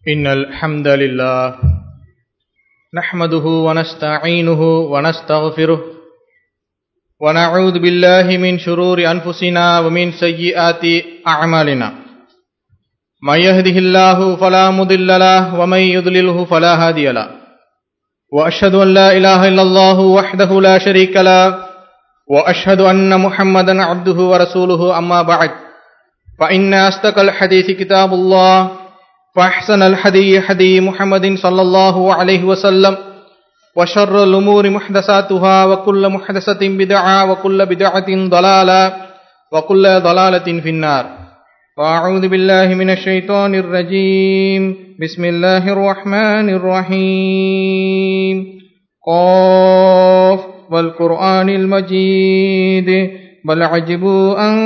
إن الحمد لله نحمده ونستعينه ونستغفره ونعوذ بالله من شرور أنفسنا ومن سيئات أعمالنا من يهده الله فلا مضل له ومن يضلله فلا هادي له وأشهد أن لا إله إلا الله وحده لا شريك له وأشهد أن محمدا عبده ورسوله أما بعد فإن أصدق الحديث كتاب الله فأحسن الحدي حدي محمد صلى الله عليه وسلم وشر الأمور محدثاتها وكل محدثة بدعة وكل بدعة ضلالة وكل ضلالة في النار فأعوذ بالله من الشيطان الرجيم بسم الله الرحمن الرحيم قاف والقرآن المجيد بل عجبوا أن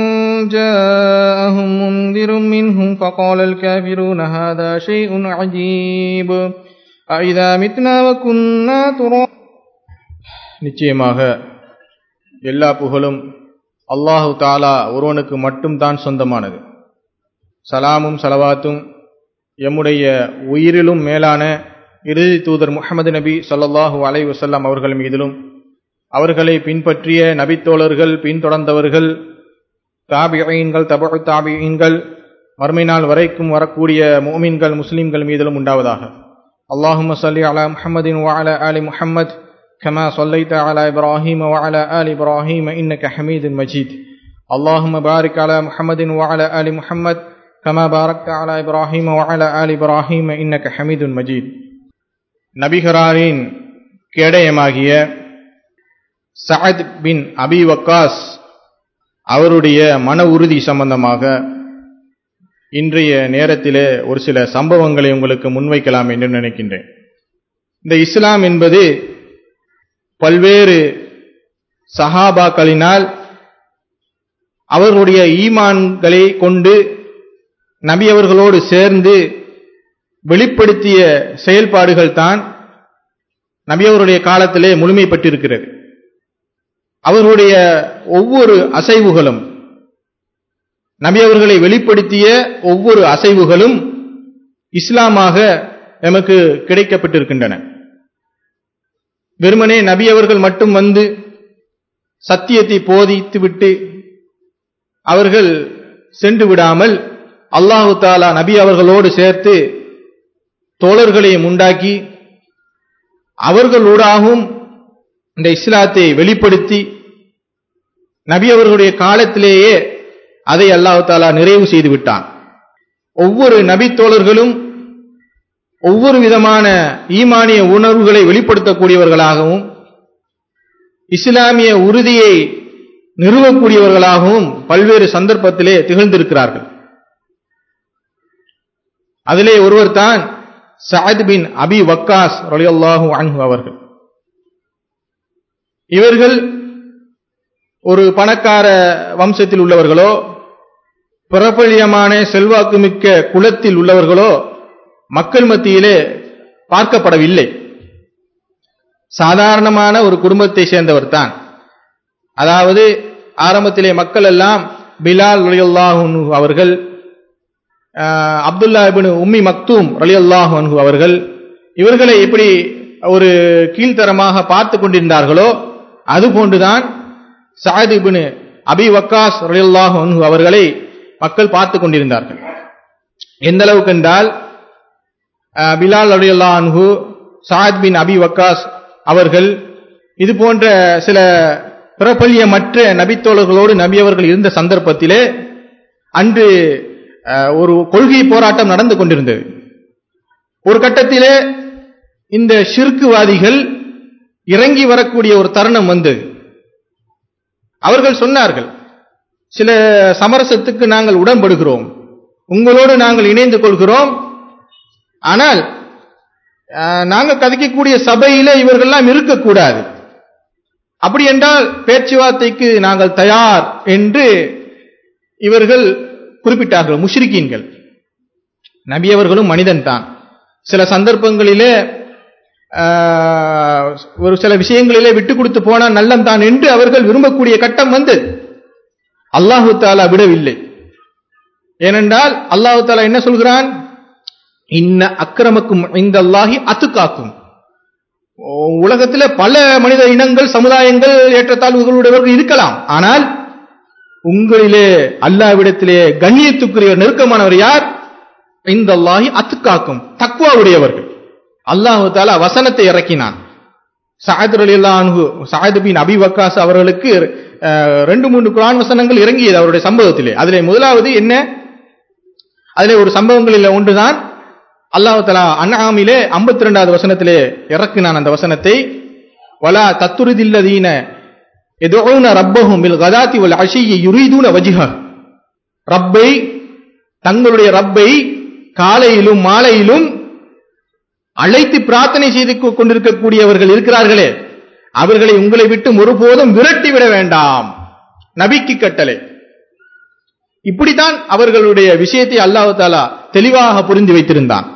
جاءهم منذر منهم فقال الكافرون هذا شيء عجيب أئذا متنا وكنا تراب நிச்சயமாக எல்லா புகழும் அல்லாஹு தாலா ஒருவனுக்கு மட்டும்தான் சொந்தமானது சலாமும் சலவாத்தும் எம்முடைய உயிரிலும் மேலான இறுதி தூதர் முகமது நபி சொல்லல்லாஹு அலை வசல்லாம் அவர்கள் மீதிலும் அவர்களை பின்பற்றிய நபித்தோழர்கள் பின்தொடர்ந்தவர்கள் தாபியீன்கள் தபு தாபியீன்கள் மறுமை நாள் வரைக்கும் வரக்கூடிய மோமின்கள் முஸ்லிம்கள் மீதிலும் உண்டாவதாக அல்லாஹும் சல்லி அலா முஹம்மதின் வால அலி முஹம்மத் كما صليت على إبراهيم وعلى آل إبراهيم إنك حميد مجيد اللهم بارك على محمد وعلى آل محمد كما باركت على إبراهيم وعلى آل إبراهيم إنك حميد مجيد நபிகராரின் கேடயமாகிய சஅத் பின் அபி வக்காஸ் அவருடைய மன உறுதி சம்பந்தமாக இன்றைய நேரத்திலே ஒரு சில சம்பவங்களை உங்களுக்கு முன்வைக்கலாம் என்று நினைக்கின்றேன் இந்த இஸ்லாம் என்பது பல்வேறு சஹாபாக்களினால் அவர்களுடைய ஈமான்களை கொண்டு நபி அவர்களோடு சேர்ந்து வெளிப்படுத்திய செயல்பாடுகள் தான் நபி அவருடைய காலத்திலே முழுமைப்பட்டிருக்கிறது அவர்களுடைய ஒவ்வொரு அசைவுகளும் நபி அவர்களை வெளிப்படுத்திய ஒவ்வொரு அசைவுகளும் இஸ்லாமாக எமக்கு கிடைக்கப்பட்டிருக்கின்றன வெறுமனே நபி அவர்கள் மட்டும் வந்து சத்தியத்தை போதித்து விட்டு அவர்கள் சென்று விடாமல் அல்லாஹு தாலா நபி அவர்களோடு சேர்த்து தோழர்களையும் உண்டாக்கி அவர்களூடாகவும் இந்த இஸ்லாத்தை வெளிப்படுத்தி நபி அவர்களுடைய காலத்திலேயே அதை அல்லாஹு தாலா நிறைவு செய்து விட்டான் ஒவ்வொரு நபி தோழர்களும் ஒவ்வொரு விதமான ஈமானிய உணர்வுகளை வெளிப்படுத்தக்கூடியவர்களாகவும் இஸ்லாமிய உறுதியை நிறுவக்கூடியவர்களாகவும் பல்வேறு சந்தர்ப்பத்திலே திகழ்ந்திருக்கிறார்கள் அதிலே ஒருவர் தான் சாத் பின் அபி வக்காஸ் ரலியல்லாஹு அன்ஹு அவர்கள் இவர்கள் ஒரு பணக்கார வம்சத்தில் உள்ளவர்களோ பிரபலியமான செல்வாக்கு மிக்க குலத்தில் உள்ளவர்களோ மக்கள் மத்தியிலே பார்க்கப்படவில்லை சாதாரணமான ஒரு குடும்பத்தை சேர்ந்தவர் தான் அதாவது ஆரம்பத்திலே மக்கள் எல்லாம் பிலால் ரலியல்லாஹு அவர்கள் அப்துல்லா இபின் உம்மி மக்தூம் ரலியல்லாஹு அன்ஹு அவர்கள் இவர்களை எப்படி ஒரு கீழ்த்தரமாக பார்த்து கொண்டிருந்தார்களோ அதுபோன்றுதான் சாயத் இபின் அபி வக்காஸ் ரலியல்லாஹு அன்ஹு அவர்களை மக்கள் பார்த்து கொண்டிருந்தார்கள் எந்த அளவுக்கு என்றால் பிலால் அலியல்லா அன்ஹு சாத் பின் அபி வக்காஸ் அவர்கள் இது போன்ற சில பிரபல்யமற்ற நபித்தோழர்களோடு நபி அவர்கள் இருந்த சந்தர்ப்பத்திலே அன்று ஒரு கொள்கை போராட்டம் நடந்து கொண்டிருந்தது ஒரு கட்டத்திலே இந்த ஷிர்குவாதிகள் இறங்கி வரக்கூடிய ஒரு தருணம் வந்தது அவர்கள் சொன்னார்கள் சில சமரசத்துக்கு நாங்கள் உடன்படுகிறோம் உங்களோடு நாங்கள் இணைந்து கொள்கிறோம் ஆனால் நாங்கள் கதைக்கக்கூடிய சபையில இவர்கள்லாம் இருக்கக்கூடாது அப்படி என்றால் பேச்சுவார்த்தைக்கு நாங்கள் தயார் என்று இவர்கள் குறிப்பிட்டார்கள் முஷ்ரிக்கீன்கள் நபி அவர்களும் மனிதன் தான் சில சந்தர்ப்பங்களிலே ஒரு சில விஷயங்களிலே விட்டு கொடுத்து போனால் நல்லம் தான் என்று அவர்கள் விரும்பக்கூடிய கட்டம் வந்தது அல்லாஹு தாலா விடவில்லை ஏனென்றால் அல்லாஹு தாலா என்ன சொல்கிறான் இன்ன அக்கிரமக்கும் இந்தல்லாஹி அத்துக்காக்கும் உலகத்துல பல மனித இனங்கள் சமுதாயங்கள் ஏற்றத்தாழ்வுகளுடையவர்கள் இருக்கலாம் ஆனால் உங்களிலே அல்லாவிடத்திலே கண்ணியத்துக்குரிய நெருக்கமானவர் யார் இந்த அல்லாஹி அத்துக்காக்கும் தக்குவா உடையவர்கள் அல்லாஹு தாலா வசனத்தை இறக்கினான் சாயத் அலில்லாஹு சாயத் பின் அபி வக்காஸ் அவர்களுக்கு அஹ், ரெண்டு மூன்று குரான் வசனங்கள் இறங்கியது அவருடைய சம்பவத்திலே அதிலே முதலாவது என்ன அதிலே ஒரு சம்பவங்களில் ஒன்றுதான் அல்லாஹ் தலா அன்ஆமிலே 52 ரெண்டாவது வசனத்திலே இறக்கினான் அந்த வசனத்தை வலா தத்துருதில்லதீன எதுன ரப்பஹும் பில் கதாத்தி வல் அஷியை யுரீதூன வஜிஹ ரப்பை தங்களுடைய ரப்பை காலையிலும் மாலையிலும் அழைத்து பிரார்த்தனை செய்து கொ- கொண்டிருக்கக்கூடியவர்கள் இருக்கிறார்களே அவர்களை உங்களை விட்டு ஒருபோதும் விரட்டி விட வேண்டாம் நபிக்கு கட்டளை இப்படித்தான் அவர்களுடைய விஷயத்தை அல்லாஹ் தாலா தெளிவாக புரிந்து வைத்திருந்தான்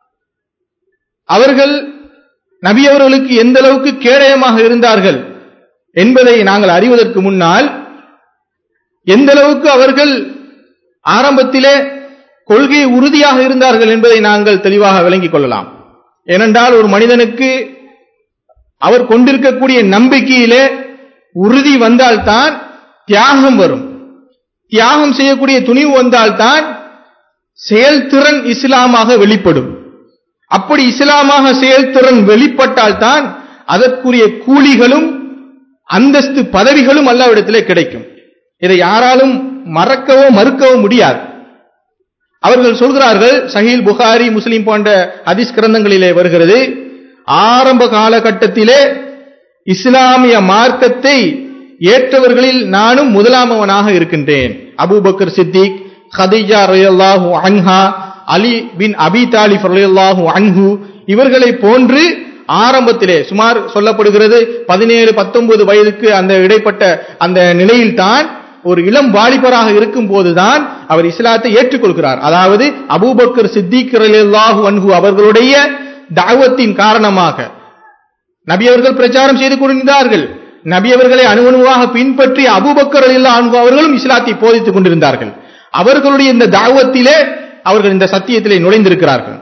அவர்கள் நபி அவர்களுக்கு எந்த அளவுக்கு கேடயமாக இருந்தார்கள் என்பதை நாங்கள் அறிவதற்கு முன்னால் எந்த அளவுக்கு அவர்கள் ஆரம்பத்திலே கொள்கை உறுதியாக இருந்தார்கள் என்பதை நாங்கள் தெளிவாக விளங்கிக் கொள்ளலாம் ஏனென்றால் ஒரு மனிதனுக்கு அவர் கொண்டிருக்கக்கூடிய நம்பிக்கையிலே உறுதி வந்தால்தான் தியாகம் வரும் தியாகம் செய்யக்கூடிய துணிவு வந்தால்தான் செயல்திறன் இஸ்லாமாக வெளிப்படும் அப்படி இஸ்லாமாக செயல்திறன் வெளிப்பட்டால்தான் அதற்குரிய கூலிகளும் அந்தஸ்து பதவிகளும் அல்லாவிடத்திலே கிடைக்கும் இதை யாராலும் மறக்கவோ மறுக்கவோ முடியாது அவர்கள் சொல்கிறார்கள் சஹீல் புகாரி முஸ்லிம் போன்ற ஹதீஸ் கிரந்தங்களிலே வருகிறது ஆரம்ப காலகட்டத்திலே இஸ்லாமிய மார்க்கத்தை ஏற்றவர்களில் நானும் முதலாமவனாக இருக்கின்றேன் அபூபக்கர் சித்திக் ஹதீஜா ரலியல்லாஹு அன்ஹா அலி பின் அபி தாலிப் ரலியல்லாஹு அன்ஹு இவர்களை போன்று ஆரம்பத்திலே சுமார் சொல்லப்படுகிறது பதினேழு பத்தொன்பது வயதுக்கு அந்த இடைப்பட்ட அந்த நிலையில்தான் ஒரு இளம் வாலிபராக இருக்கும் போதுதான் அவர் இஸ்லாத்தை ஏற்றுக்கொள்கிறார் அதாவது அபூபக்கர் சித்திக் ரலியல்லாஹு அன்ஹு அவர்களுடைய தாவத்தின் காரணமாக நபி அவர்கள் பிரச்சாரம் செய்து கொண்டிருந்தார்கள் நபி அவர்களை அணுவணுவாக பின்பற்றி அபூபக்கர் ரலியல்லாஹு அன்ஹு அவர்களும் இஸ்லாத்தை போதித்துக் கொண்டிருந்தார்கள் அவர்களுடைய இந்த தாவத்திலே அவர்கள் இந்த சத்தியத்திலே நுழைந்திருக்கிறார்கள்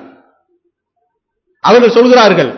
அவர்கள் சொல்கிறார்கள்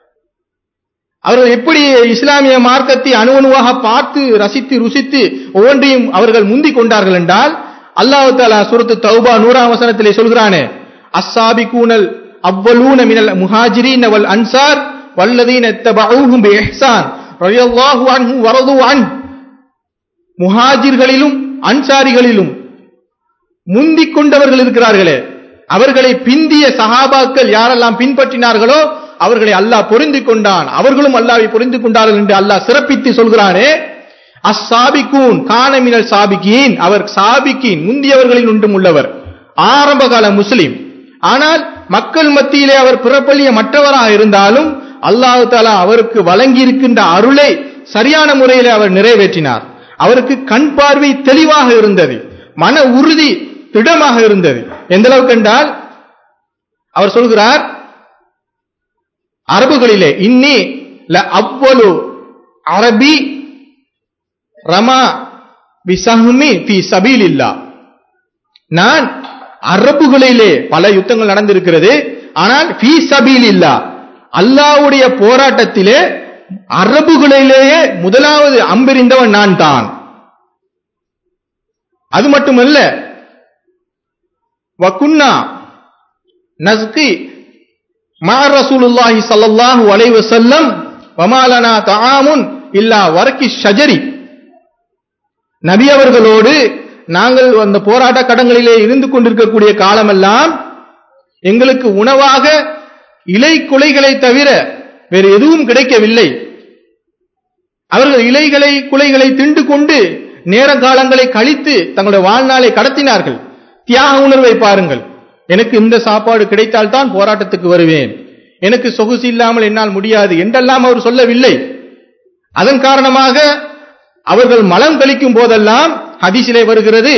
அவர்கள் எப்படி இஸ்லாமிய மார்க்கத்தை அணுவணுவாக பார்த்து ரசித்து ருசித்து ஒவ்வொன்றையும் அவர்கள் முந்திக் கொண்டார்கள் என்றால் அல்லாஹ் தாலா சூரத்து தௌபா நூறாம் வசனத்திலே சொல்கிறானே அஸ்ஸாபி கூனல் அவ்வளூன மினல் முஹாஜிரீன் வல் அன்சார் வல்லதீன தபஊஹும் பிஇஹ்சான் ரலியல்லாஹு அன்ஹு வரது அன் முஹாஜிர்களிலும் அன்சாரிகளிலும் முந்திக் கொண்டவர்கள் இருக்கிறார்களே அவர்களை பிந்திய சஹாபாக்கள் யாரெல்லாம் பின்பற்றினார்களோ அவர்களை அல்லாஹ் பொருந்து கொண்டான் அவர்களும் அல்லாவை பொருந்து கொண்டார்கள் என்று அல்லாஹ் சிறப்பித்து சொல்கிறானே அஸ்ஸாபிகூன் கானமினல் சாபிகீன் அவர் சாபிகீன் முந்தியவர்களில் ஒன்றும் உள்ளவர் ஆரம்ப கால முஸ்லிம் ஆனால் மக்கள் மத்தியிலே அவர் பிறப்பள்ளிய மற்றவராக இருந்தாலும் அல்லாஹு தாலா அவருக்கு வழங்கி இருக்கின்ற அருளை சரியான முறையில் அவர் நிறைவேற்றினார் அவருக்கு கண் பார்வை தெளிவாக இருந்தது மன உறுதி திடமாக இருந்தது எந்த அளவுக்கு என்றால் அவர் சொல்கிறார் அரபுகளிலே இன்னி ல அவ்வளு அரபி ரமா பிசஹ்மி பி சபீலில்லா நான் அரபுகளிலே பல யுத்தங்கள் நடந்திருக்கிறது ஆனால் பி சபீலில்லா அல்லாவுடைய போராட்டத்திலே அரபுகளிலேயே முதலாவது அம்பெறிந்தவன் நான் தான் அது மட்டுமல்ல வகுன்னா நஸ்கி மா ரசூலுல்லாஹி ஸல்லல்லாஹு அலைஹி வஸல்லம் வமாலனா தஆமுன் இல்லா வரக்கி ஷஜரி நபி அவர்களோடு நாங்கள் அந்த போராட்ட கடங்களிலே இருந்து கொண்டிருக்கக்கூடிய காலமெல்லாம் எங்களுக்கு உணவாக இலை குலைகளை தவிர வேறு எதுவும் கிடைக்கவில்லை அவர்கள் இலைகளை குலைகளை திண்டு கொண்டு நேர காலங்களை கழித்து தங்களுடைய வாழ்நாளை கடத்தினார்கள் தியாக உணர்வை பாருங்கள் எனக்கு இந்த சாப்பாடு கிடைத்தால்தான் போராட்டத்துக்கு வருவேன் எனக்கு சொகுசு இல்லாமல் என்னால் முடியாது என்றெல்லாம் அவர் சொல்லவில்லை அதன் காரணமாக அவர்கள் மலம் கழிக்கும் போதெல்லாம் ஹதீஸிலே வருகிறது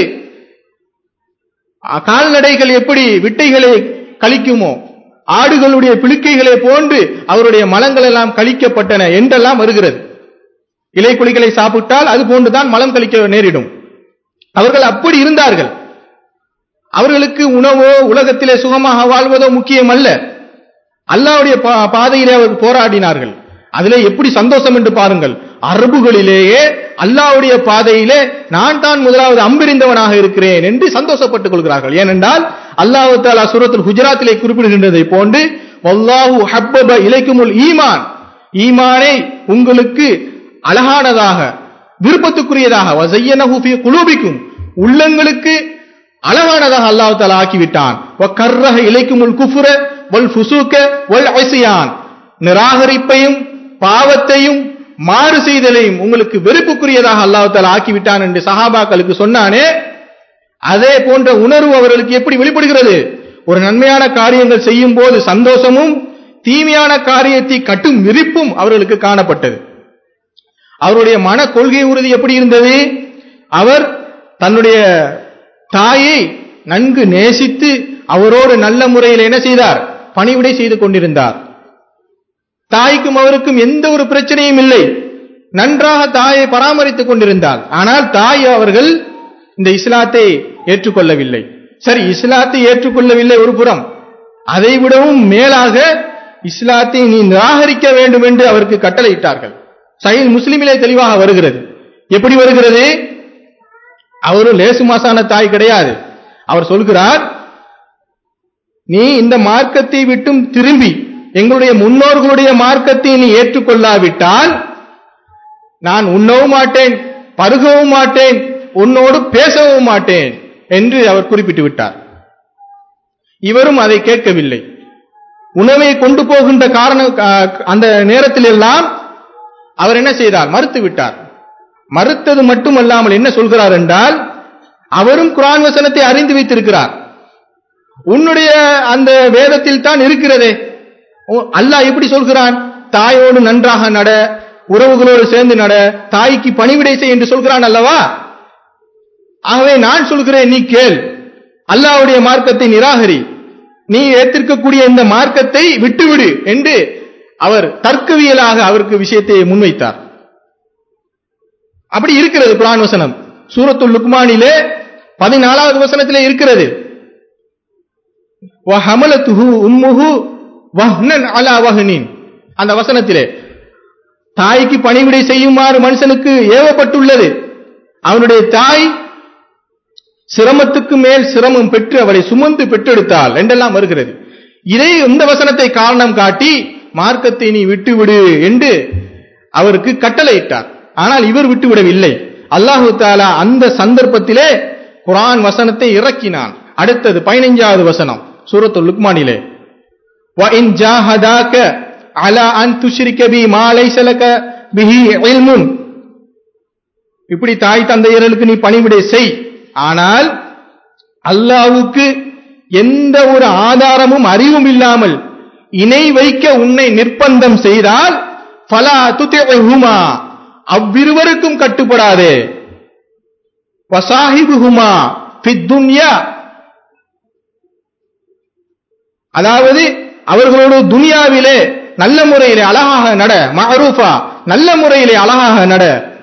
கால்நடைகள் எப்படி விட்டைகளை கழிக்குமோ ஆடுகளுடைய பிழுக்கைகளை போன்று அவருடைய மலங்கள் எல்லாம் கழிக்கப்பட்டன என்றெல்லாம் வருகிறது இலை குழிகளை சாப்பிட்டால் அது போன்றுதான் மலம் கழிக்க நேரிடும் அவர்கள் அப்படி இருந்தார்கள் அவர்களுக்கு உணவோ உலகத்திலே சுகமாக வாழ்வதோ முக்கியம் அல்ல அல்லாவுடைய பா- பாதையிலே அவர்கள் போராடினார்கள் அதிலே எப்படி சந்தோஷம் என்று பாருங்கள் அரபுகளிலேயே அல்லாவுடைய பாதையிலே நான் தான் முதலாவது அம்பெறிந்தவனாக இருக்கிறேன் என்று சந்தோஷப்பட்டுக் கொள்கிறார்கள் ஏனென்றால் அல்லாஹ் தாலா சூரத்துல் குஜராத்திலே குறிப்பிடுகின்றதை போன்று வல்லாஹு ஹப்பப இலைக்குமுல் ஈமான் ஈமானை உங்களுக்கு அழகானதாக விருப்பத்துக்குரியதாக வசையனஹு ஃபீ குலூபிக்கும் உள்ளங்களுக்கு அழகானதாக அல்லாஹ் தாலா ஆக்கிவிட்டான் வக்கர்ரஹ இலைக்குமுல் குஃப்ர வல் ஃபுசூக வல் ஐசியான் நிராகரிப்பையும் பாவத்தையும் மாறு செய்தலையும் உங்களுக்கு வெறுப்புக்குரியதாக அல்லாஹ் தாலா ஆக்கிவிட்டான் என்று சஹாபாக்களுக்கு சொன்னானே அதே போன்ற உணர்வு அவர்களுக்கு எப்படி வெளிப்படுகிறது ஒரு நன்மையான காரியங்கள் செய்யும் போது சந்தோஷமும் தீமையான காரியத்தை கட்டும் விரிப்பும் அவர்களுக்கு காணப்பட்டது அவருடைய மன கொள்கை உறுதி எப்படி இருந்தது அவர் தன்னுடைய தாயை நன்கு நேசித்து அவரோடு நல்ல முறையில் என்ன செய்தார் பணிவிடை செய்து கொண்டிருந்தார் தாய்க்கும் அவருக்கும் எந்த ஒரு பிரச்சனையும் இல்லை நன்றாக தாயை பராமரித்துக் கொண்டிருந்தார் ஆனால் தாய் அவர்கள் இந்த இஸ்லாத்தை ஏற்றுக்கொள்ளவில்லை சரி இஸ்லாத்தை ஏற்றுக்கொள்ளவில்லை ஒரு புறம் அதை விடவும் மேலாக இஸ்லாத்தை நீ நிராகரிக்க வேண்டும் என்று அவருக்கு கட்டளையிட்டார்கள் சஹீல் முஸ்லிமிலே தெளிவாக வருகிறது எப்படி வருகிறது அவரும் லேசு மாசான தாய் கிடையாது அவர் சொல்கிறார் நீ இந்த மார்க்கத்தை விட்டும் திரும்பி எங்களுடைய முன்னோர்களுடைய மார்க்கத்தை நீ ஏற்றுக்கொள்ளாவிட்டால் நான் உண்ணவும் மாட்டேன் பருகவும் மாட்டேன் உன்னோடு பேசவும் மாட்டேன் என்று அவர் குறிப்பிட்டு விட்டார் இவரும் அதை கேட்கவில்லை உணவை கொண்டு போகின்ற காரணம் அஹ், அந்த நேரத்தில் எல்லாம் அவர் என்ன செய்தார் மறுத்து விட்டார் மறுத்தது மட்டுமல்லாமல் என்ன சொல்கிறார் என்றால் அவரும் குர்ஆன் வசனத்தை அறிந்து வைத்திருக்கிறார் உன்னுடைய அந்த வேதத்தில் தான் இருக்கிறதே உ- அல்லாஹ் எப்படி சொல்கிறான் தாயோடு நன்றாக நட உறவுகளோடு சேர்ந்து நட தாய்க்கு பணிவிடை செய் என்று சொல்கிறான் அல்லவா ஆகவே நான் சொல்கிறேன் நீ கேள் அல்லாஹ்வுடைய மார்க்கத்தை நிராகரி நீ ஏற்றிருக்கக்கூடிய இந்த மார்க்கத்தை விட்டுவிடு என்று அவர் தர்க்கவியலாக அவருக்கு விஷயத்தை முன்வைத்தார் அப்படி இருக்கிறது குர்ஆன் வசனம் சூரத்துல் லுக்மானிலே பதினாலாவது வசனத்திலே இருக்கிறது வஹமலத்துஹு உம்முஹு வஹ்னன் அலா வஹ்னின் அந்த வசனத்திலே தாய்க்கு பணிவிடை செய்யுமாறு மனுஷனுக்கு ஏவப்பட்டுள்ளது அவனுடைய தாய் சிரமத்துக்கு மேல் சிரமம் பெற்று அவளை சுமந்து பெற்றெடுத்தாள் என்றெல்லாம் வருகிறது இதை இந்த வசனத்தை காரணம் காட்டி மார்க்கத்தை நீ விட்டுவிடு என்று அவருக்கு கட்டளையிட்டார் ஆனால் இவர் விட்டுவிடவில்லை அல்லாஹு தாலா அந்த சந்தர்ப்பத்திலே குர்ஆன் வசனத்தை இறக்கினான் அடுத்தது பதினைஞ்சாவது வசனம் சூரத்துல் லுக்மானிலே وَإِنْ جَاهَدَاكَ عَلَى أَنْ تُشْرِكَ بِي مَا لَيْسَ لَكَ بِهِ عِلْمٌ இப்படி தாய் தந்தையர்களுக்கு நீ பணிவிடை செய் ஆனால் அல்லாஹ்வுக்கு எந்த ஒரு ஆதாரமும் அறிவும் இல்லாமல் இணை வைக்க உன்னை நிர்பந்தம் செய்தால் ஃபலா துதிஹுமா அவ்விருவருக்கும் கட்டுப்படாதே வசாஹிபுஹுமா ஃபித் துன்யா அதாவது அவர்களோடு துனியாவிலே நல்ல முறையிலே அழகாக நட மஅரூஃபா நல்ல முறையிலே அழகாக நட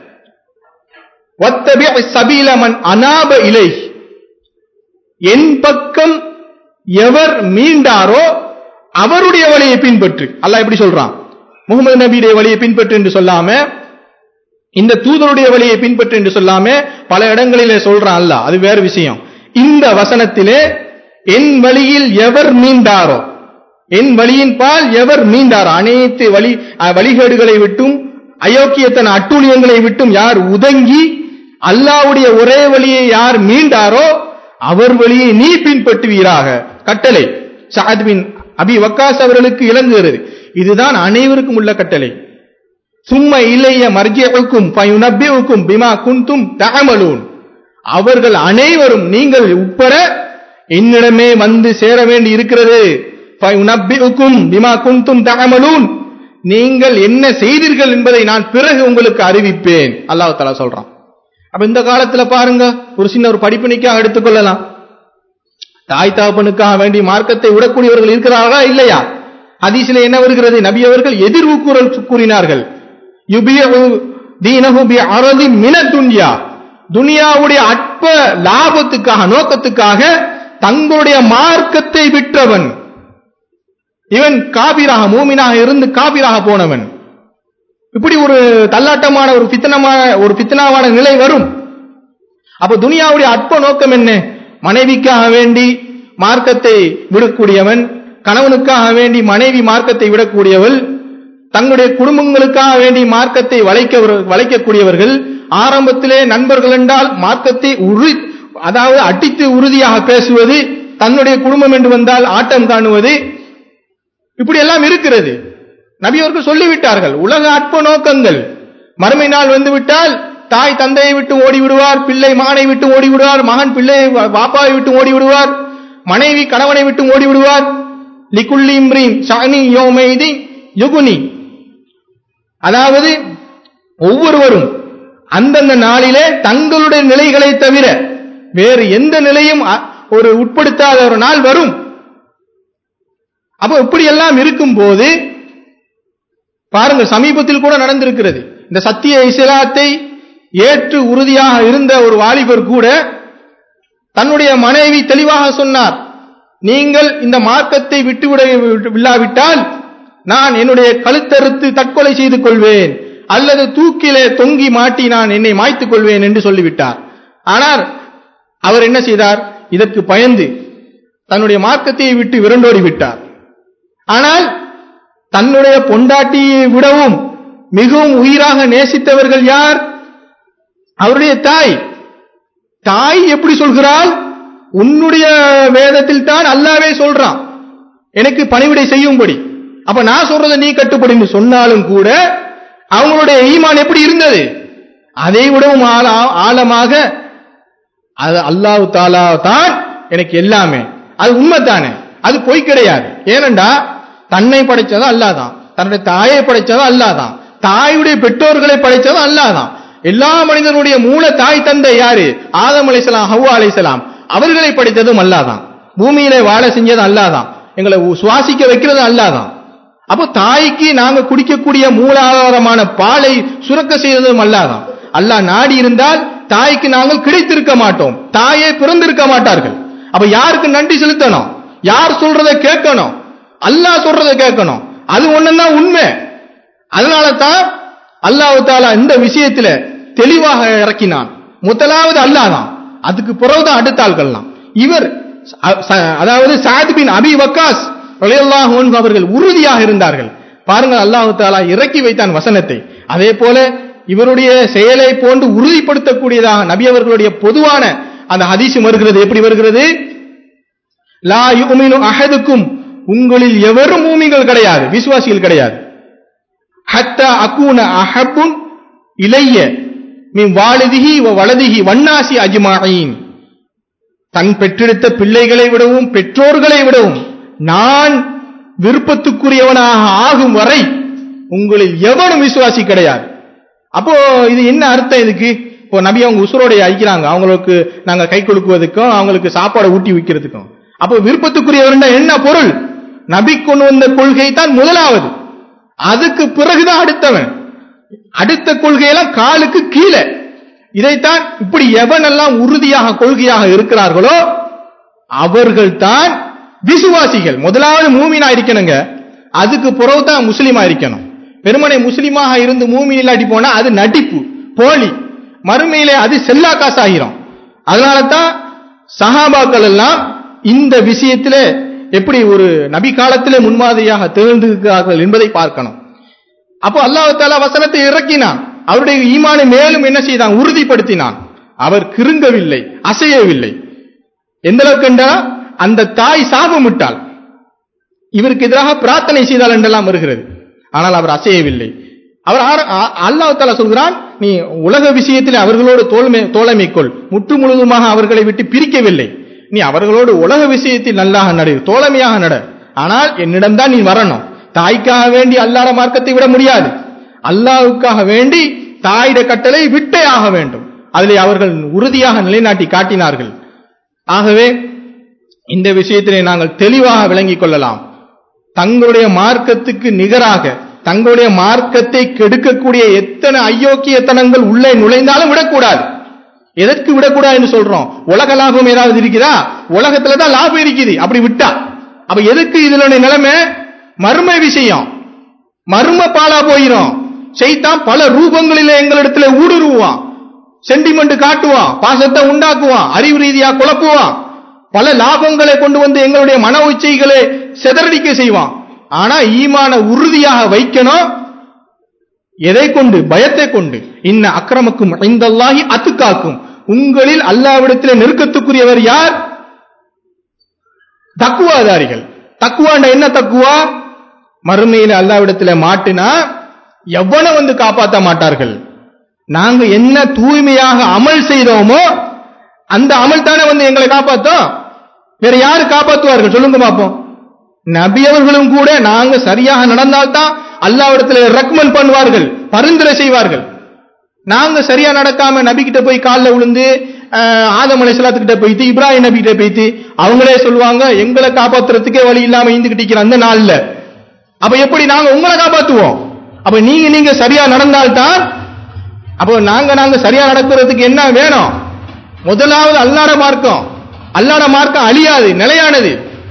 வத்தபி சபீல மன் அனாப இலை என் பக்கம் எவர் மீண்டாரோ அவருடைய வழியை பின்பற்று அல்லாஹ் எப்படி சொல்றான் முகமது நபியுடைய வழியை பின்பற்று என்று சொல்லாம இந்த தூதருடைய வழியை பின்பற்று என்று சொல்லாம பல இடங்களிலே சொல்றான் அல்லாஹ் அது வேற விஷயம் இந்த வசனத்திலே என் வழியில் எவர் மீண்டாரோ என் வழியின் பால் எவர் மீண்டாரோ அனைத்து வழி அஹ், வழிகேடுகளை விட்டும் அயோக்கியத்தன அட்டூழியங்களை விட்டும் யார் உதங்கி அல்லாஹ்வுடைய ஒரே வழியை யார் மீண்டாரோ அவர் வழியை நீ பின்பற்றுவீராக கட்டளை சஅத் பின் அபி வக்காஸ் அவர்களுக்கு இழங்குகிறது இதுதான் அனைவருக்கும் உள்ள கட்டளை சும்ம இளைய மர்ஜிஉக்கும் ஃபயுனப்பிஉக்கும் பிமா குன்தும் தஅமலூன் அவர்கள் அனைவரும் நீங்கள் உட்பட என்னிடமே வந்து சேர வேண்டி இருக்கிறது ஃபயுனப்பிஉக்கும் பிமா குன்தும் தஅமலூன் நீங்கள் என்ன செய்தீர்கள் என்பதை நான் பிறகு உங்களுக்கு அறிவிப்பேன் அல்லாஹ் தஆலா சொல்றான் அப்ப இந்த காலத்துல பாருங்க ஒரு சின்ன ஒரு படிப்பினைக்காக எடுத்துக்கொள்ளலாம் தாய் தகப்பனுக்காக வேண்டி மார்க்கத்தை விடக்கூடியவர்கள் இருக்கிறார்களா இல்லையா ஹதீஸிலே என்ன வருகிறது நபி அவர்கள் எதிர்வு கூறல் கூறினார்கள் யுபியு தீனஹு பி அரதி மின துன்யா துனியாவுடைய அற்ப லாபத்துக்காக நோக்கத்துக்காக தங்களுடைய மார்க்கத்தை விற்றவன் இவன் காபிராக மூமினாக இருந்து காபிராக போனவன் இப்படி ஒரு தள்ளாட்டமான ஒரு பித்தனமான ஒரு பித்தனாவான நிலை வரும் அப்ப துனியாவுடைய அற்ப நோக்கம் என்ன மனைவிக்காக வேண்டி மார்க்கத்தை விடக்கூடியவன் கணவனுக்காக வேண்டி மனைவி மார்க்கத்தை விடக்கூடியவள் தங்களுடைய குடும்பங்களுக்காக வேண்டி மார்க்கத்தை வளைக்க வளைக்கக்கூடியவர்கள் ஆரம்பத்திலே நண்பர்கள் என்றால் மார்க்கத்தை உறு அதாவது அடித்து உறுதியாக பேசுவது தன்னுடைய குடும்பம் என்று வந்தால் ஆட்டம் காணுவது இப்படி எல்லாம் இருக்கிறது நபி அவர்கள் சொல்லிவிட்டார்கள் உலக அற்ப நோக்கங்கள் மறுமை நாள் வந்துவிட்டால் தாய் தந்தையை விட்டு ஓடி விடுவார் பிள்ளை மகனை விட்டு ஓடி விடுவார் மகன் பிள்ளையை பாப்பாவை விட்டு ஓடி விடுவார் மனைவி கணவனை விட்டு ஓடி விடுவார் லிகுல்லி இம்ரீன் ஷானி யோமைதி யுகுனி அதாவது ஒவ்வொருவரும் அந்தந்த நாளிலே தங்களுடைய நிலைகளை தவிர வேறு எந்த நிலையும் ஒரு உட்படுத்தாத ஒரு நாள் வரும் அப்போ இப்படி எல்லாம் இருக்கும் போது பாருங்கள் சமீபத்தில் கூட நடந்திருக்கிறது இந்த சத்திய இஸ்லாத்தை ஏற்று உறுதியாக இருந்த ஒரு வாலிபர் கூட தன்னுடைய மனைவி தெளிவாக சொன்னார் நீங்கள் இந்த மார்க்கத்தை விட்டுவிட இல்லாவிட்டால் நான் என்னுடைய கழுத்தறுத்து தற்கொலை செய்து கொள்வேன் அல்லது தூக்கிலே தொங்கி மாட்டி நான் என்னை மாய்த்துக் கொள்வேன் என்று சொல்லிவிட்டார் ஆனால் அவர் என்ன செய்தார் இதற்கு பயந்து தன்னுடைய மார்க்கத்தை விட்டு விரண்டோடி விட்டார் ஆனால் தன்னுடைய பொண்டாட்டியை விடவும் மிகவும் உயிராக நேசித்தவர்கள் யார் அவருடைய தாய் தாய் எப்படி சொல்கிறாள் உன்னுடைய வேதத்தில் தான் அல்லாவே சொல்றான் எனக்கு பணிவிடை செய்யும்படி அப்ப நான் சொல்றதை நீ கட்டுப்படின்னு சொன்னாலும் கூட அவங்களுடைய ஈமான் எப்படி இருந்தது அதை விடவும் ஆழமாக அது அல்லாஹு தாலா தான் எனக்கு எல்லாமே அது உண்மைத்தானே அது பொய் கிடையாது ஏனண்டா தன்னை படைச்சதும் அல்லாதான் தன்னுடைய தாயை படைச்சதும் அல்லாதான் தாயுடைய பெற்றோர்களை படைச்சதும் அல்லாதான் எல்லா மனிதனுடைய மூல தாய் தந்தை யாரு ஆதம் அலைசலாம் ஹவ்வா அலைசலாம் அவர்களை படைத்ததும் அல்லாதான் பூமியிலே வாழ செஞ்சதும் அல்லாதான் எங்களை சுவாசிக்க வைக்கிறது அல்லாதான் அப்போ தாய்க்கு நாங்க குடிக்கக்கூடிய மூலாதாரமான பாலை சுரக்க செய்ததும் அல்லாதான் அல்லாஹ் நாடி இருந்தால் தாய்க்கு நாங்கள் கிடைத்திருக்க மாட்டோம் தாயே பிறந்திருக்க மாட்டார்கள் அப்ப யாருக்கு நன்றி செலுத்தணும் யார் சொல்றத கேட்கணும் அல்லாஹ் சொல்றத கேட்கணும் அது ஒண்ணுதான் உண்மை அதனால தான் அல்லாஹு தாலா இந்த விஷயத்துல தெளிவாக இறக்கினான் முதலாவது அல்லாஹ் தான் அதுக்கு பிறகுதான் அடுத்த ஆள்கள்லாம் இவர் அதாவது சாத் பின் அபி வக்காஸ் அவர்கள் உறுதியாக இருந்தார்கள் பாருங்கள் அல்லாஹு தாலா இறக்கி வைத்தான் வசனத்தை அதே போல இவருடைய செயலை போன்று உறுதிப்படுத்தக்கூடியதாக நபி அவர்களுடைய பொதுவான அந்த ஹதீசும் வருகிறது எப்படி வருகிறது லா யுமினு அஹதுக்கும் உங்களில் எவரும் மூமிகள் கிடையாது விசுவாசிகள் கிடையாது ஹத்தா அக்கூன அஹப்புன் இளைய மின் வாழுதிகி வலதிகி வண்ணாசி அஜ்மாயின் தன் பெற்றெடுத்த பிள்ளைகளை விடவும் பெற்றோர்களை விடவும் நான் விருப்பத்துக்குரியவனாக ஆகும் வரை உங்களில் எவனும் விசுவாசி கிடையாது அப்போ இது என்ன அர்த்தம் இதுக்கு இப்போ நபி அவங்க உசுரோடைய அழிக்கிறாங்க அவங்களுக்கு நாங்க கை கொடுக்குவதற்கும் அவங்களுக்கு சாப்பாடை ஊட்டி வைக்கிறதுக்கும் அப்போ விருப்பத்துக்குரியவர் என்ன பொருள் நபி கொண்டு வந்த கொள்கை தான் முதலாவது அதுக்கு பிறகுதான் அடுத்தவன் அடுத்த கொள்கையெல்லாம் காலுக்கு கீழே இதைத்தான் இப்படி எவனெல்லாம் உறுதியாக கொள்கையாக இருக்கிறார்களோ அவர்கள் தான் விசுவாசிகள் முதலாவது மூமினா இருக்கணுங்க அதுக்கு பிறகு தான் முஸ்லீமா இருக்கணும் வெறுமனை முஸ்லீமாக இருந்து மூமின் இல்லாட்டி போனா அது நடிப்பு போலி மறுமையிலே அது செல்லா காசு ஆகிரும் அதனால தான் சஹாபாக்கள் எல்லாம் இந்த விஷயத்திலே எப்படி ஒரு நபி காலத்திலே முன்மாதிரியாக திகழ்ந்திருக்கிறார்கள் என்பதை பார்க்கணும் அப்போ அல்லாஹால வசனத்தை இறக்கினான் அவருடைய ஈமானை மேலும் என்ன செய்தான் உறுதிப்படுத்தினான் அவர் கிருங்கவில்லை அசையவில்லை எந்த அளவுக்கு என்றா அந்த தாய் சாபமிட்டாள் இவருக்கு எதிராக பிரார்த்தனை செய்தால் என்றெல்லாம் வருகிறது ஆனால் அவர் அசையவில்லை அவர் அல்லாஹால சொல்கிறான் நீ உலக விஷயத்தில் அவர்களோடு தோல்மை தோழமை கொள் முற்று முழுதுமாக அவர்களை விட்டு பிரிக்கவில்லை நீ அவர்களோடு உலக விஷயத்தில் நல்லாக நடு தோழமையாக நட ஆனால் என்னிடம்தான் நீ வரணும் தாய்க்காக வேண்டி அல்லாத மார்க்கத்தை விட முடியாது அல்லாவுக்காக வேண்டி தாயிட கட்டளை விட்டே ஆக வேண்டும் அதில் அவர்கள் உறுதியாக நிலைநாட்டி காட்டினார்கள் ஆகவே இந்த விஷயத்திலே நாங்கள் தெளிவாக விளங்கிக் கொள்ளலாம் தங்களுடைய மார்க்கத்துக்கு நிகராக தங்களுடைய மார்க்கத்தை கெடுக்கக்கூடிய எத்தனை அயோக்கியத்தனங்கள் உள்ளே நுழைந்தாலும் விடக்கூடாது எதற்கு விடக்கூடாதுன்னு சொல்றோம் உலக லாபம் ஏதாவது இருக்குதா உலகத்துல தான் லாபம் இருக்குது அப்படி விட்டா அப்ப எதுக்கு இதுல நிலைமை மர்ம விஷயம் மர்ம பாலா போயிரும் செய்தான் பல ரூபங்களிலே எங்களிடத்துல ஊடுருவான் சென்டிமெண்ட் காட்டுவான் பாசத்தை உண்டாக்குவான் அறிவு ரீதியா குழப்புவான் பல லாபங்களை கொண்டு வந்து எங்களுடைய மன உச்சைகளை செதறடிக்க செய்வான் ஆனா ஈமான உறுதியாக வைக்கணும் எதை கொண்டு பயத்தை கொண்டு இன்ன அக்கிரமக்கும் ஐந்தல்லாகி அத்துக்காக்கும் உங்களில் அல்லாவிடத்தில் நெருக்கத்துக்குரியவர் யார் தக்குவாதாரிகள் தக்குவாண்ட என்ன தக்குவா மறுமையில அல்லாவிடத்துல மாட்டினா எவனை வந்து காப்பாற்ற மாட்டார்கள் நாங்க என்ன தூய்மையாக அமல் செய்தோமோ அந்த அமல் தானே வந்து எங்களை காப்பாத்தோம் வேற யாரு காப்பாத்துவார்கள் சொல்லுங்க பாப்போம் நபி அவர்களும் கூட நாங்க சரியாக நடந்தால்தான் அல்லாவிடத்துல ரெக்கமெண்ட் பண்ணுவார்கள் பரிந்துரை செய்வார்கள் நாங்க சரியா நடக்காம நபி கிட்ட போய் காலில் விழுந்து அஹ், ஆதம் அலைசலாத்துக்கிட்ட போயிட்டு இப்ராஹிம் நபி கிட்ட போயிட்டு அவங்களே சொல்லுவாங்க எங்களை காப்பாத்துறதுக்கே வழி இல்லாம ஈந்துகிட்டு இருக்கிற அந்த நாள்ல அப்ப எப்படி நாங்க உங்களை காப்பாத்துவோம் அப்ப நீங்க நீங்க சரியா நடந்தால்தான் அப்போ நாங்க நாங்க சரியா நடக்கிறதுக்கு என்ன வேணும் முதலாவது அல்லாட மார்க்கம் அல்லாட மார்க்கம் அழியாது நிலையானது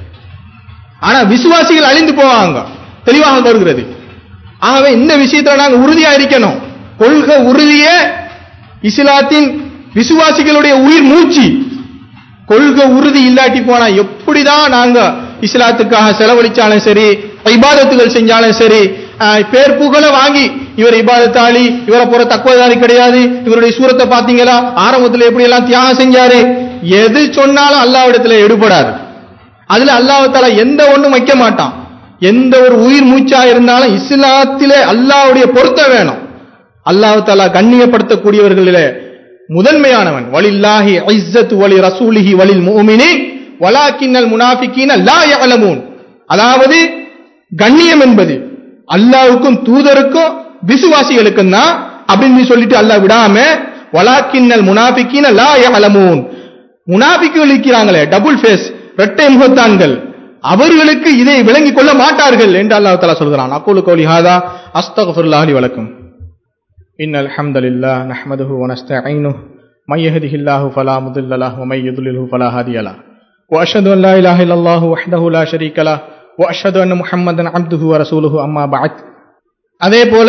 ஆனா விசுவாசிகள் அழிந்து போவாங்க தெளிவாக வருகிறது ஆகவே இந்த விஷயத்துல நாங்க உறுதியா இருக்கணும் கொள்கை உறுதியே இஸ்லாத்தின் விசுவாசிகளுடைய உயிர் மூச்சு கொள்கை உறுதி இல்லாட்டி போனா எப்படிதான் நாங்க இஸ்லாத்துக்காக செலவழிச்சாலும் சரி இபாதத்துகள் செஞ்சாலும் சரி ஆஹ், பேர் புகழ வாங்கி இவர் இபாதத்தாளி இவரை போற தக்குவதாரி கிடையாது இவருடைய சூரத்தை பாத்தீங்களா ஆரம்பத்துல எப்படி எல்லாம் தியாகம் செஞ்சாரு எது சொன்னாலும் அல்லாவிடத்துல எடுபடாது அதுல அல்லாஹ்தாலா எந்த ஒண்ணும் வைக்க மாட்டான் எந்த ஒரு உயிர் மூச்சா இருந்தாலும் இஸ்லாத்திலே அல்லாஹ்வுடைய பொருத்தம் வேணும் அல்லாஹ் தாலா கண்ணியப்படுத்தக்கூடியவர்களிலே முதன்மையானவன் வலில்லாஹி ஐஸத்து வலி ரசூலிஹி வலில் முஃமினி வலாக்கின்னல் முனாஃபிகீன லா யஅலமூன் அதாவது கண்ணியம் என்பது அல்லாஹ்வுக்கும் தூதருக்கும் விசுவாசிகளுக்கும் தான் அப்படின்னு சொல்லிட்டு அல்லாஹ் விடாம வலாக்கின்னல் முனாஃபிகீன லா யஅலமூன் முனாஃபிக்குகள் இருக்கிறாங்களே டபுள் ஃபேஸ் இரட்டை முகத்தான்கள் அவர்களுக்கு இதை விளங்கிக் கொள்ள மாட்டார்கள் என்று அல்லாஹ் தஆலா சொல்கிறான் அக்கூலு கௌலி ஹாதா அஸ்தக்ஃபிருல்லாஹி லி வலக்கும் إن الحمد لله نحمده ونستعينه من يهده الله فلا مضل له ومن يضلله فلا هادي له وأشهد أن لا إله إلا الله وحده لا شريك له وأشهد أن محمدا عبده ورسوله أما بعد அதே போல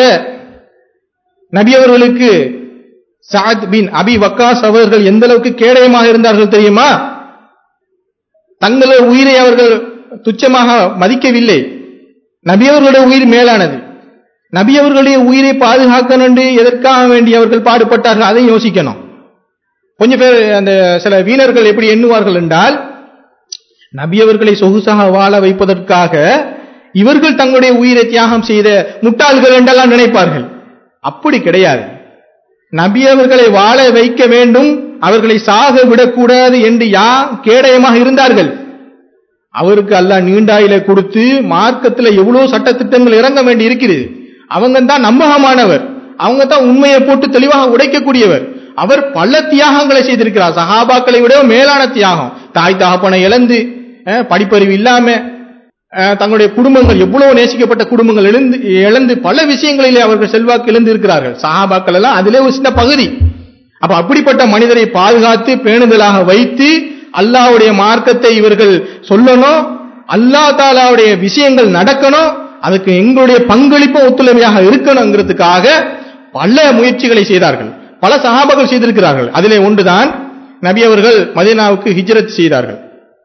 நபி அவர்களுக்கு சாத் பின் அபி வக்காஸ் அவர்கள் எந்த அளவுக்கு கேடயமாக இருந்தார்கள் தெரியுமா தங்களது உயிரை அவர்கள் துச்சமாக மதிக்கவில்லை நபி அவர்களுடைய உயிர் மேலானது நபி அவர்களுடைய உயிரை பாதுகாக்கணும் என்று எதற்காக வேண்டி அவர்கள் பாடுபட்டார்கள் அதை யோசிக்கணும் கொஞ்சம் பேர் அந்த சில வீணர்கள் எப்படி எண்ணுவார்கள் என்றால் நபி அவர்களை சொகுசாக வாழ வைப்பதற்காக இவர்கள் தங்களுடைய உயிரை தியாகம் செய்த முட்டாள்கள் என்றெல்லாம் நினைப்பார்கள் அப்படி கிடையாது நபி அவர்களை வாழ வைக்க வேண்டும் அவர்களை சாக விடக்கூடாது என்று யா கேடயமாக இருந்தார்கள் அவருக்கு அல்லாஹ் நீண்டாயில கொடுத்து மார்க்கத்துல எவ்வளவு சட்டத்திட்டங்கள் இறங்க வேண்டி இருக்கிறது அவங்க தான் நம்பகமானவர் அவங்க தான் உண்மையை போட்டு தெளிவாக உடைக்கக்கூடியவர் அவர் பல தியாகங்களை செய்திருக்கிறார் சஹாபாக்களை விட மேலான தியாகம் தாய் தகப்பனை இழந்து அஹ், படிப்பறிவு இல்லாம அஹ், தங்களுடைய குடும்பங்கள் எவ்வளவு நேசிக்கப்பட்ட குடும்பங்கள் எழுந்து இழந்து பல விஷயங்களிலே அவர்கள் செல்வாக்கு இழந்து இருக்கிறார்கள் சஹாபாக்கள் எல்லாம் அதிலே ஒரு சின்ன பகுதி அப்ப அப்படிப்பட்ட மனிதரை பாதுகாத்து பேணுதலாக வைத்து அல்லாஹ்வுடைய மார்க்கத்தை இவர்கள் சொல்லணும் அல்லாஹ் தாலாவுடைய விஷயங்கள் நடக்கணும் அதுக்கு எங்களுடைய பங்களிப்பு ஒத்துழைமையாக இருக்கணுங்கிறதுக்காக பல முயற்சிகளை செய்தார்கள் பல சஹாபாக்கள் செய்திருக்கிறார்கள் அதிலே ஒன்றுதான் நபி அவர்கள் மதீனாவுக்கு ஹிஜ்ரத் செய்தார்கள்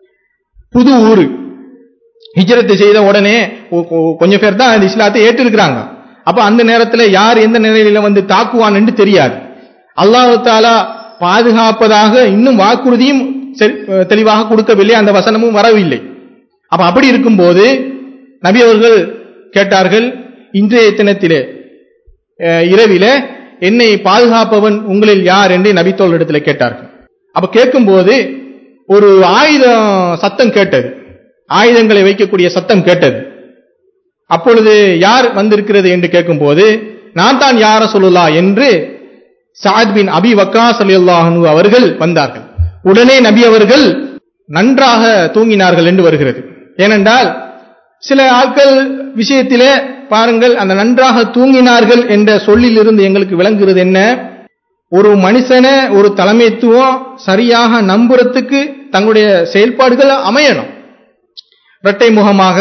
புது ஊரு ஹிஜ்ரத் செய்த உடனே கொ- கொ- கொஞ்சம் பேர் தான் அந்த இஸ்லாத்தை ஏற்றிருக்கிறாங்க அப்ப அந்த நேரத்துல யார் எந்த நிலையில வந்து தாக்குவான்னு தெரியாது அல்லாஹ் தாலா பாதுகாப்பதாக இன்னும் வாக்குறுதியும் சரி- தெளிவாக கொடுக்கவில்லை அந்த வசனமும் வரவில்லை அப்ப அப்படி இருக்கும்போது நபி அவர்கள் கேட்டார்கள் இன்றைய தினத்திலே அஹ், இரவிலே என்னை பாதுகாப்பவன் உங்களில் யார் என்று நபித்தோல் இடத்துல கேட்டார்கள் அப்ப கேட்கும்போது ஒரு ஆயுதம் சத்தம் கேட்டது ஆயுதங்களை வைக்கக்கூடிய சத்தம் கேட்டது அப்பொழுது யார் வந்திருக்கிறது என்று கேட்கும்போது நான் தான் யார சொல்லலா என்று சாத் பின் அபி வக்காஸ் அலியல்லாஹு அவர்கள் வந்தார்கள் உடனே நபி அவர்கள் நன்றாக தூங்கினார்கள் என்று வருகிறது ஏனென்றால் சில ஆட்கள் விஷயத்திலே பாருங்கள் அந்த நன்றாக தூங்கினார்கள் என்ற சொல்லிலிருந்து எங்களுக்கு விளங்குகிறது என்ன ஒரு மனுஷனை ஒரு தலைமைத்துவம் சரியாக நம்புறதுக்கு தங்களுடைய செயல்பாடுகள் அமையணும் இரட்டை முகமாக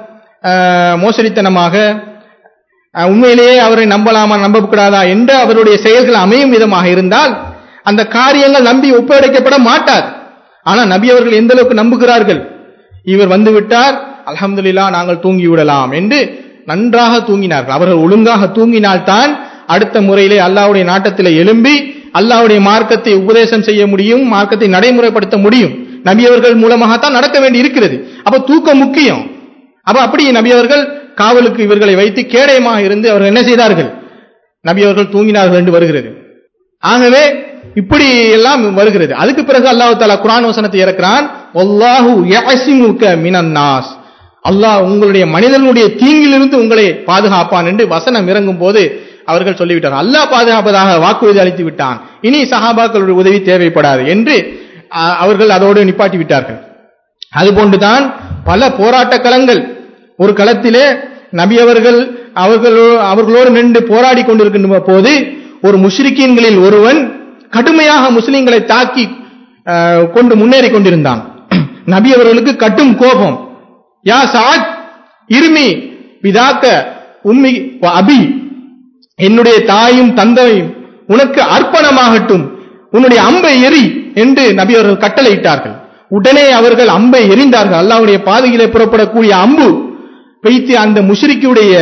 ஆஹ், மோசடித்தனமாக ஆஹ், உண்மையிலேயே அவரை நம்பலாமா நம்பக்கூடாதா என்று அவருடைய செயல்கள் அமையும் விதமாக இருந்தால் அந்த காரியங்கள் நம்பி ஒப்படைக்கப்பட மாட்டாது ஆனா நபி அவர்கள் எந்த அளவுக்கு நம்புகிறார்கள் இவர் வந்து விட்டார் அல்ஹம்துலில்லாஹ் நாங்கள் தூங்கி விடலாம் என்று நன்றாக தூங்கினார்கள் அவர்கள் ஒழுங்காக தூங்கினால்தான் அடுத்த முறையிலே அல்லாஹ்வுடைய நாட்டத்திலே எழும்பி அல்லாஹ்வுடைய மார்க்கத்தை உபதேசம் செய்ய முடியும் மார்க்கத்தை நடைமுறைப்படுத்த முடியும் நபி அவர்கள் மூலமாகத்தான் நடக்க வேண்டி இருக்கிறது அப்ப தூக்கம் முக்கியம் அப்ப அப்படி நபி அவர்கள் காவலுக்கு இவர்களை வைத்து கேடயமாக இருந்து அவர்கள் என்ன செய்தார்கள் நபி அவர்கள் தூங்கினார்கள் என்று வருகிறது ஆகவே இப்படி எல்லாம் வருகிறது அதுக்கு பிறகு அல்லாஹ் தாலா குரான் வசனத்தை இறக்கிறான் அல்லாஹு யஅசிமுக மினன் நாஸ் அல்லாஹ் உங்களுடைய மனிதனுடைய தீங்கிலிருந்து உங்களை பாதுகாப்பான் என்று வசனம் இறங்கும் போது அவர்கள் சொல்லிவிட்டார் அல்லாஹ் பாதுகாப்பதாக வாக்குறுதி அளித்து விட்டான் இனி சஹாபாக்களுடைய உதவி தேவைப்படாது என்று அஹ், அவர்கள் அதோடு நிப்பாட்டி விட்டார்கள் அதுபோன்றுதான் பல போராட்ட களங்கள் ஒரு களத்திலே நபி அவர்கள் அவர்களோ அவர்களோடு நின்று போராடி கொண்டிருக்கின்ற போது ஒரு முஷ்ரிக்கீன்களில் ஒருவன் கடுமையாக முஸ்லிம்களை தாக்கி அஹ், கொண்டு முன்னேறி கொண்டிருந்தான் நபி அவர்களுக்கு கட்டும் கோபம் யா சாத் இருமி பிதாக்க உம்மி வ அபி என்னுடைய தாயும் தந்தையும் உனக்கு அர்ப்பணமாகட்டும் உன்னுடைய அம்பை எரி என்று நபி அவர்கள் கட்டளையிட்டார்கள் உடனே அவர்கள் அம்பை எரிந்தார்கள் அல்லாஹ்வுடைய பாதையிலே புறப்படக்கூடிய அம்பு வைத்து அந்த முஷ்ரிக்குடைய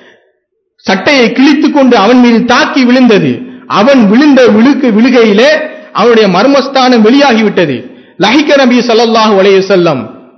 சட்டையை கிழித்துக் கொண்டு அவன் மீது தாக்கி விழுந்தது அவன் விழுந்த விழுக்கு விழுகையிலே அவனுடைய மர்மஸ்தானம் வெளியாகிவிட்டது லஹிக நபி ஸல்லல்லாஹு அலைஹி வஸல்லம்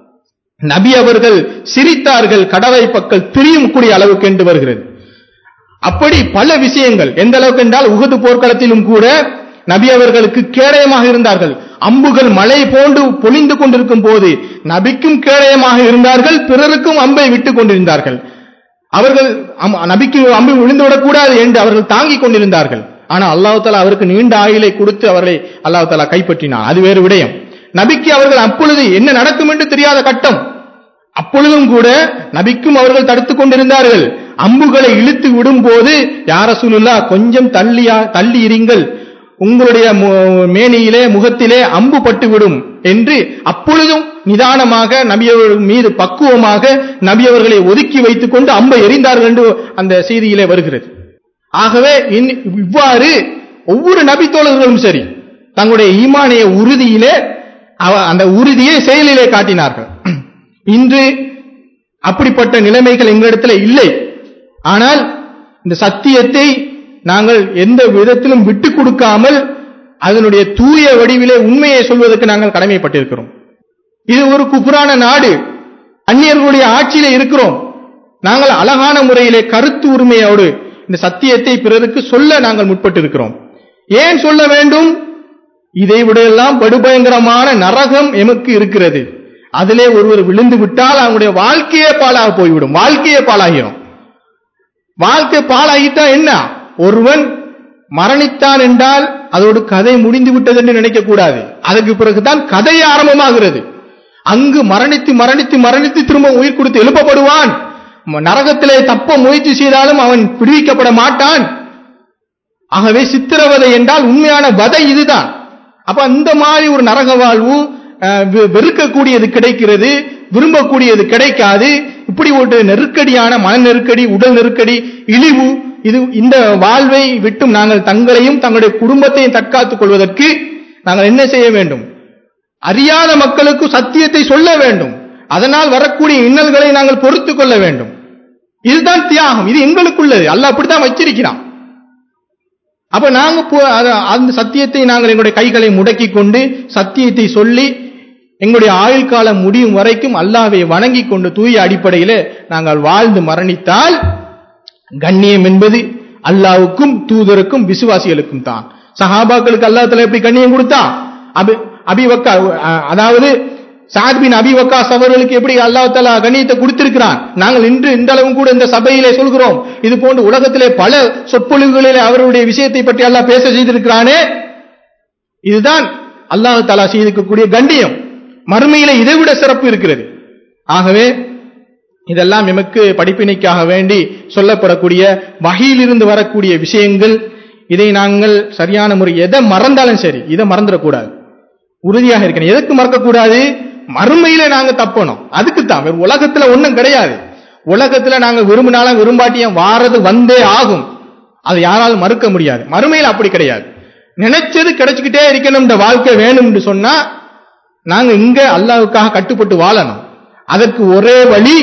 நபி அவர்கள் சிரித்தார்கள் கடவை பக்கல் திரியும் கூடிய அளவுக்கு என்று வருகிறது அப்படி பல விஷயங்கள் எந்த அளவுக்கு என்றால் உகது போர்க்களத்திலும் கூட நபி அவர்களுக்கு கேடயமாக இருந்தார்கள் அம்புகள் மழை போன்று பொழிந்து கொண்டிருக்கும் போது நபிக்கும் கேடயமாக இருந்தார்கள் பிறருக்கும் அம்பை விட்டுக் கொண்டிருந்தார்கள் அவர்கள் அம்- நபிக்கு அம்பு விழுந்துவிடக் கூடாது என்று அவர்கள் தாங்கிக் கொண்டிருந்தார்கள் ஆனால் அல்லாஹ் தாலா அவருக்கு நீண்ட ஆயுளை கொடுத்து அவர்களை அல்லாஹ் தாலா கைப்பற்றினான் அது வேறு விடயம் நபிக்கு அவர்கள் அப்பொழுது என்ன நடக்கும் என்று தெரியாத கட்டம் அப்பொழுதும் கூட நபிக்கும் அவர்கள் தடுத்துக் கொண்டிருந்தார்கள் அம்புகளை இழுத்து விடும் போது யார சூலுல்லா கொஞ்சம் தள்ளியா தள்ளி இருங்கள் உங்களுடைய மு- மேனியிலே முகத்திலே அம்பு பட்டு விடும் என்று அப்பொழுதும் நிதானமாக நபி அவர்கள் மீது பக்குவமாக நபி அவர்களை ஒதுக்கி வைத்துக் கொண்டு அம்பை எறிந்தார்கள் என்று அந்த செய்தியிலே வருகிறது ஆகவே இன்- இவ்வாறு ஒவ்வொரு நபி தோழர்களும் சரி தங்களுடைய ஈமானிய உறுதியிலே அவ- அந்த உறுதியை செயலிலே காட்டினார்கள் இன்று அப்படிப்பட்ட நிலைமைகள் எங்களிடத்தில் இல்லை ஆனால் இந்த சத்தியத்தை நாங்கள் எந்த விதத்திலும் விட்டுக் கொடுக்காமல் அதனுடைய தூய வடிவிலே உண்மையை சொல்வதற்கு நாங்கள் கடமைப்பட்டிருக்கிறோம் இது ஒரு குப்புரான நாடு அந்நியர்களுடைய ஆட்சியிலே இருக்கிறோம் நாங்கள் அழகான முறையிலே கருத்து உரிமையோடு இந்த சத்தியத்தை பிறருக்கு சொல்ல நாங்கள் முற்பட்டிருக்கிறோம் ஏன் சொல்ல வேண்டும் இதை விடையெல்லாம் படுபயங்கரமான நரகம் எமக்கு இருக்கிறது அதிலே ஒருவர் விழுந்து விட்டால் அவங்களுடைய வாழ்க்கையே பாழாக போய்விடும் வாழ்க்கையே பாழாகிரும் வாழ்க்கை பாழாகிட்டா என்ன ஒருவன் மரணித்தான் என்றால் அதோடு கதை முடிந்து விட்டது என்று நினைக்க கூடாது அதற்கு பிறகுதான் கதை ஆரம்பமாகிறது அங்கு மரணித்து மரணித்து மரணித்து திரும்ப உயிர் கொடுத்து எழுப்பப்படுவான் ம- நரகத்திலே தப்ப முயற்சி செய்தாலும் அவன் விடுவிக்கப்பட மாட்டான் ஆகவே சித்திரவதை என்றால் உண்மையான வதை இதுதான் அப்ப அந்த மாதிரி ஒரு நரக வாழ்வு அஹ், வெ- வெறுக்கக்கூடியது கிடைக்கிறது விரும்பக்கூடியது கிடைக்காது இப்படி ஒரு நெருக்கடியான மன நெருக்கடி உடல் நெருக்கடி இழிவு இது இந்த வாழ்வை விட்டும் நாங்கள் தங்களையும் தங்களுடைய குடும்பத்தையும் தற்காத்துக் கொள்வதற்கு நாங்கள் என்ன செய்ய வேண்டும் அறியாத மக்களுக்கு சத்தியத்தை சொல்ல வேண்டும் அதனால் வரக்கூடிய இன்னல்களை நாங்கள் பொறுத்துக் கொள்ள வேண்டும் இதுதான் தியாகம் இது எங்களுக்குள்ளது அல்லாஹ் அப்படித்தான் வச்சிருக்கிறான் அப்ப நாங்க போ- அத- அந்த சத்தியத்தை நாங்கள் எங்களுடைய கைகளை முடக்கி கொண்டு சத்தியத்தை சொல்லி எங்களுடைய ஆயுள் காலம் முடியும் வரைக்கும் அல்லாவை வணங்கி கொண்டு தூய அடிப்படையிலே நாங்கள் வாழ்ந்து மரணித்தால் கண்ணியம் என்பது அல்லாவுக்கும் தூதருக்கும் விசுவாசிகளுக்கும் தான் சஹாபாக்களுக்கு அல்லாஹ் தஆலா எப்படி கண்ணியம் கொடுத்தான் அபி அபிவக்கா அஹ், அதாவது சாத் பின் அபி வக்காஸ் அவர்களுக்கு எப்படி அல்லாஹ் தஆலா கண்ணியத்தை கொடுத்திருக்கிறான் நாங்கள் இன்று இந்த அளவும் கூட இந்த சபையிலே சொல்கிறோம் இது போன்று உலகத்திலே பல சொற்பொழிவுகளிலே அவருடைய விஷயத்தை பற்றி அல்லாஹ் பேச செய்திருக்கிறானே இதுதான் அல்லாஹ் தஆலா செய்திருக்கக்கூடிய கண்ணியம் மறுமையிலே இதைவிட சிறப்பு இருக்கிறது ஆகவே இதெல்லாம் எமக்கு படிப்பினைக்காக வேண்டி சொல்லப்படக்கூடிய வகையிலிருந்து வரக்கூடிய விஷயங்கள் இதை நாங்கள் சரியான முறை எதை மறந்தாலும் சரி இதை மறந்துடக்கூடாது உறுதியாக இருக்கணும் எதுக்கு மறக்கக்கூடாது மறுமையில நாங்க தப்பணும் அதுக்கு தான் வேற உலகத்துல ஒண்ணும் கிடையாது உலகத்துல நாங்க விரும்பினாலும் விரும்பாட்டியும் வாரது வந்தே ஆகும் அதை யாராலும் மறுக்க முடியாது மறுமையில் அப்படி கிடையாது நினைச்சது கிடைச்சுக்கிட்டே இருக்கணும் இந்த வாழ்க்கை வேணும்னு சொன்னா நாங்க இங்க அல்லாவுக்காக கட்டுப்பட்டு வாழணும் அதற்கு ஒரே வழி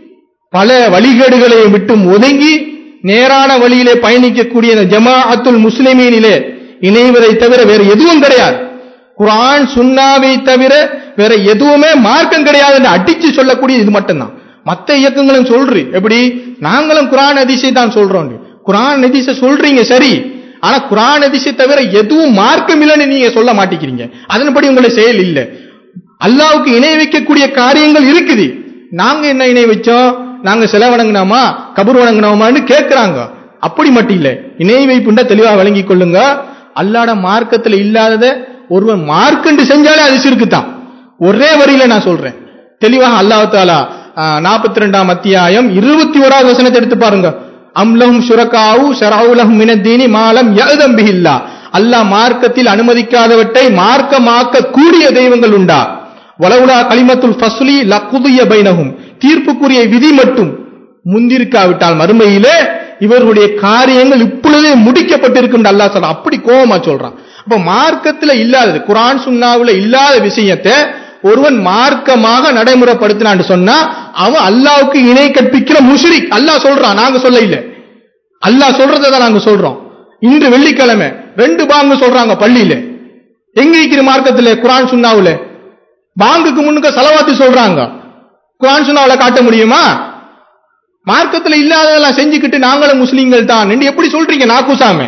பல வழிகேடுகளை விட்டும் ஒதுங்கி நேரான வழியிலே பயணிக்கக்கூடிய இந்த ஜமாஅத்துல் முஸ்லிமீனிலே இணைவதை தவிர வேற எதுவும் கிடையாது குர்ஆன் சுன்னாவை தவிர வேற எதுவுமே மார்க்கம் கிடையாது என்று அடிச்சு சொல்லக்கூடிய இது மட்டும்தான் மத்த இயக்கங்களும் சொல்றி எப்படி நாங்களும் குர்ஆன் அதிசை தான் சொல்றோம் குர்ஆன் அதிசை சொல்றீங்க சரி ஆனா குர்ஆன் அதிசை தவிர எதுவும் மார்க்கம் இல்லைன்னு நீங்க சொல்ல மாட்டேங்கிறீங்க அதன்படி உங்களுடைய செயல் இல்லை அல்லாவுக்கு இணை வைக்கக்கூடிய காரியங்கள் இருக்குது நாங்க என்ன இணை வச்சோம் நாங்க சில வணங்கினோமா கபூர் வணங்கினோமான்னு கேட்கிறாங்க அப்படி மட்டும் இல்ல இணை வைப்புண்டா தெளிவா விளங்கிக் கொள்ளுங்க அல்லாட மார்க்கத்துல இல்லாதத ஒருவன் மார்க்கண்டு செஞ்சாலே அது சிறுக்குத்தான் ஒரே வரியில நான் சொல்றேன் தெளிவாக அல்லாஹ் தாலா நாற்பத்தி ரெண்டாம் அத்தியாயம் இருபத்தி ஓராவது வசனத்தை எடுத்து பாருங்க அம்லஹும் சுரக்காவு ஷராவுலஹும் மினத்தீனி மாலம் யதம் பிஹில்லா அல்லாஹ் மார்க்கத்தில் அனுமதிக்காதவற்றை மார்க்கமாக்க கூடிய தெய்வங்கள் உண்டா வலவுலா கலிமத்துல் ஃபஸ்லி லக்குதிய பைனகும் தீர்ப்புக்குரிய விதி மட்டும் முந்திருக்காவிட்டால் மறுமையிலே இவர்களுடைய காரியங்கள் இப்பொழுதே முடிக்கப்பட்டிருக்கும் அல்லாஹ் சொல்றான் அப்படி கோபமா சொல்றான் அப்ப மார்க்கத்துல இல்லாதது குரான் சுன்னாவுல இல்லாத விஷயத்தை ஒருவன் மார்க்கமாக நடைமுறைப்படுத்தினான்னு சொன்னா அவன் அல்லாவுக்கு இணை கற்பிக்கிற முஷ்ரிக் அல்லாஹ் சொல்றான் நாங்க சொல்ல இல்ல அல்லாஹ் சொல்றதை தான் நாங்க சொல்றோம் இன்று வெள்ளிக்கிழமை ரெண்டு பாங்கு சொல்றாங்க பள்ளியில எங்க இருக்கிற மார்க்கத்துல குரான் சுன்னாவுல பாங்குக்கு முன்னுக்கு செலவாத்தி சொல்றாங்க குரான் சுன்னாவுல காட்ட முடியுமா மார்க்கத்துல இல்லாததெல்லாம் செஞ்சுக்கிட்டு நாங்களும் முஸ்லீம்கள் தான் என்று எப்படி சொல்றீங்க நாக்குசாமி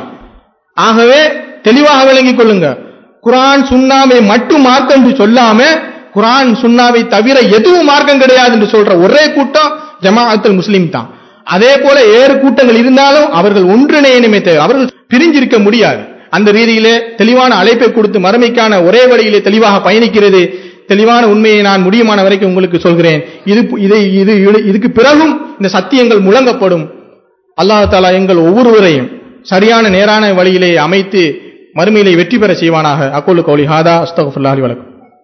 ஆகவே தெளிவாக விளங்கிக் கொள்ளுங்க குரான் சுண்ணாவை மட்டும் மார்க்கம் என்று சொல்லாம குரான் சுண்ணாவை தவிர எதுவும் மார்க்கம் கிடையாது என்று சொல்ற ஒரே கூட்டம் ஜமாஅத்துல் முஸ்லீம் தான் அதே போல ஏறு கூட்டங்கள் இருந்தாலும் அவர்கள் ஒன்றிணையணுமே தேவை அவர்கள் பிரிஞ்சிருக்க முடியாது அந்த ரீதியிலே தெளிவான அழைப்பை கொடுத்து மறுமைக்கான ஒரே வழியிலே தெளிவாக பயணிக்கிறது தெளிவான உண்மையை நான் முடியுமான வரைக்கும் உங்களுக்கு சொல்கிறேன் இது இதை இது இதுக்கு பிறகும் இந்த சத்தியங்கள் முழங்கப்படும் அல்லாஹ் தாலா எங்கள் ஒவ்வொருவரையும் சரியான நேரான வழியிலே அமைத்து மறுமையிலே வெற்றி பெற செய்வானாக அக்கோலு கௌலி ஹாதா அஸ்தகுல்லாஹி வழக்கம்